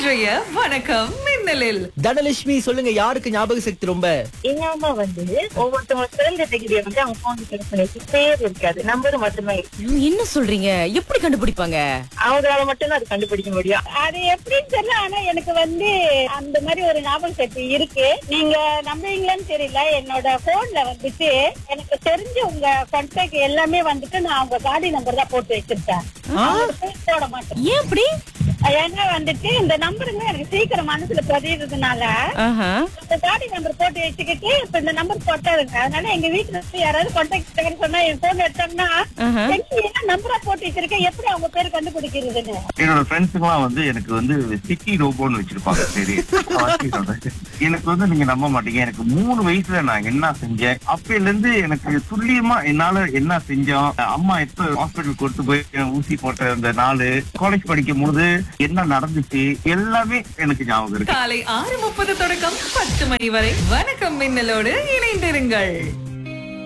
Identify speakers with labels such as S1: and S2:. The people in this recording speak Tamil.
S1: இன்றைய வணக்கம் மின்னலில்
S2: தனலட்சுமி சொல்லுங்க யாருக்கு ஞாபக சக்தி ரொம்ப
S3: எங்க அம்மா வந்து ஒவ்வொருத்தவங்க பிறந்த டிகிரியை வந்து அவங்க போன் செக் பண்ணி பேர் இருக்காது நம்பர் மட்டுமே இருக்கு.
S4: ஐயோ, என்ன சொல்றீங்க எப்படி கண்டுபிடிப்பாங்க
S3: அவங்களால மட்டும்தான் அது கண்டுபிடிக்க முடியும்
S5: அது எப்படின்னு தெரியல ஆனா எனக்கு வந்து அந்த மாதிரி ஒரு ஞாபக சக்தி இருக்கு நீங்க நம்புவீங்களான்னு தெரியல என்னோட போன்ல வந்துட்டு எனக்கு தெரிஞ்ச உங்க கான்டாக்ட் எல்லாமே வந்துட்டு நான் உங்க காடி நம்பர் தான் போட்டு வச்சிருக்கேன் அவங்க பேர் போட மாட்டேன்
S4: ஏன் அப்படி
S5: ஏன்னா வந்துட்டு இந்த நம்பருங்க எனக்கு சீக்கிரம் மனசுல பதியறதுனால
S4: ஆஹா.
S5: இந்த காடி நம்பர் போட்டு வச்சுக்கிட்டு இப்ப இந்த நம்பர் போட்டாருங்க அதனால எங்க வீட்டுல இருந்து யாராவது கான்டாக்ட் சொன்னா என் போன் எடுத்தாங்கன்னா
S4: ஆஹா.
S5: என்ன நம்பரா போட்டு வச்சிருக்கேன் எப்படி அவங்க பேர் கண்டுபிடிக்கிறதுன்னு
S6: என்னோட ஃப்ரெண்ட்ஸுங்களாம் வந்து எனக்கு வந்து சிட்டி ரோபோன்னு வச்சிருப்பாங்க சரி வாசி சொல்றேன். எனக்கு வந்து நீங்க நம்ப மாட்டீங்க எனக்கு மூணு வயசுல நான் என்ன செஞ்சேன் அப்பையில இருந்து எனக்கு துல்லியமா என்னால என்ன செஞ்சோம் அம்மா எப்ப ஹாஸ்பிட்டல் கொண்டு போய் ஊசி போட்ட அந்த நாள் காலேஜ் படிக்கும் போது என்ன நடந்துச்சு எல்லாமே எனக்கு ஞாபகம் இருக்கு
S1: காலை ஆறு முப்பது தொடக்கம் பத்து மணி வரை வணக்கம் மின்னலோடு இணைந்திருங்கள்